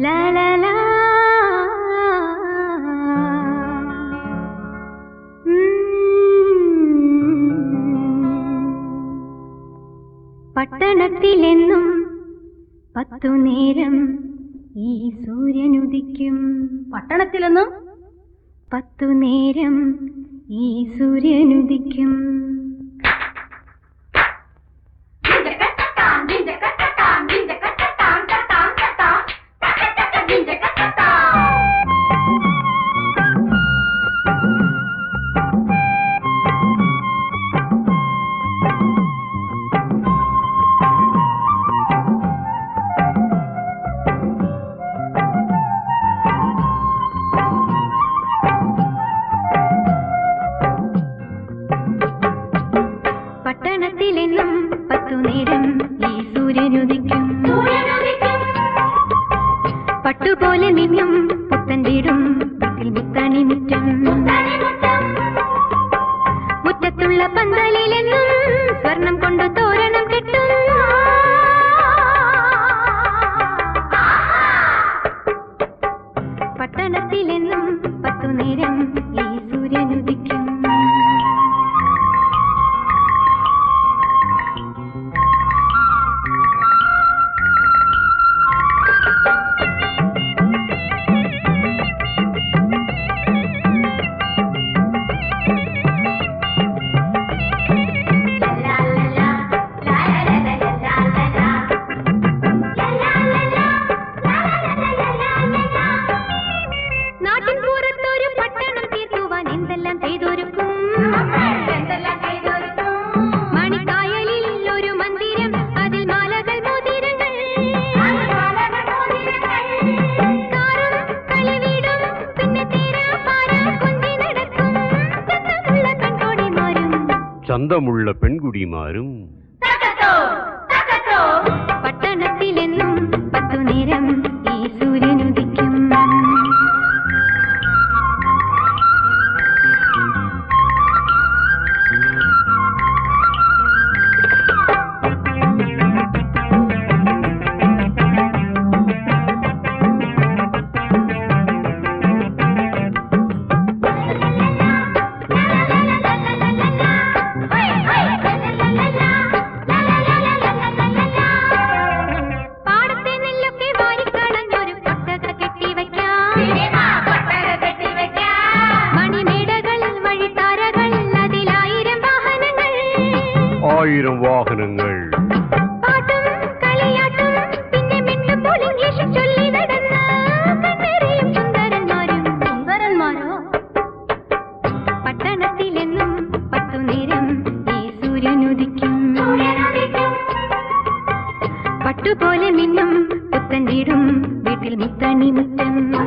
ലാ ലാ ലാ ഉം. പട്ടണത്തിലെന്നും പത്തു നേരം ഈ സൂര്യനുദിക്കും പട്ടണത്തിലെന്നും പത്തു നേരം ഈ സൂര്യനുദിക്കും പട്ടണത്തിലെന്നും പത്തു നേരം ഈ സൂര്യനുദിക്കും പട്ടുപോലെ മിന്നും പുത്തൻ വീടും വീട്ടിൽ മുത്തണി മുറ്റം മുറ്റത്തുള്ള പന്തലിലെന്നും സ്വർണം കൊണ്ട് തോരണം കെട്ടും പട്ടണത്തിലെന്നും പത്തു നേരം ഈ സൂര്യനുദിക്കും നാട്ടിൻ പുറത്തൊരു പട്ടണം തീർക്കുവാൻ എന്തെല്ലാം ചെയ്തൊരുക്കും മണിക്കായലിൽ ഒരു മന്ദിരം അതിൽ മാലകൾ മോതിരങ്ങൾ കാറും കളിവീടും പിന്നെ തേരാ പാര കൊഞ്ചി നടക്കും ചന്തമുള്ള പെൺകോടിമാരും ചന്തമുള്ള പെൺകുടിമാരും പട്ടണത്തിലെന്നും പത്തു നേരം ഈ സൂര്യനുദിക്കും പാടത്തെ നെല്ലൊക്കെ വാരിക്കളഞ്ഞൊരു കൊട്ടക കെട്ടിവയ്ക്കാം മണിമേടകൾ വഴിത്താരകൾ അതിലായിരം വാഹനങ്ങൾ ആയിരം വാഹനങ്ങൾ പാട്ടും കളിയാട്ടും പിന്നെ മിണ്ടുമ്പോൾ ഇംഗ്ലീഷ് ചൊല്ലി നടന്ന കണ്ണേറിയും സുന്ദരന്മാരും സുന്ദരന്മാരോ പട്ടണത്തിലെന്നും പത്തു നേരം ഈ സൂര്യനുദിക്കും പട്ടുപോലെ മിന്നും പുത്തൻ വീടും വീട്ടിൽ മുത്തണി മുറ്റം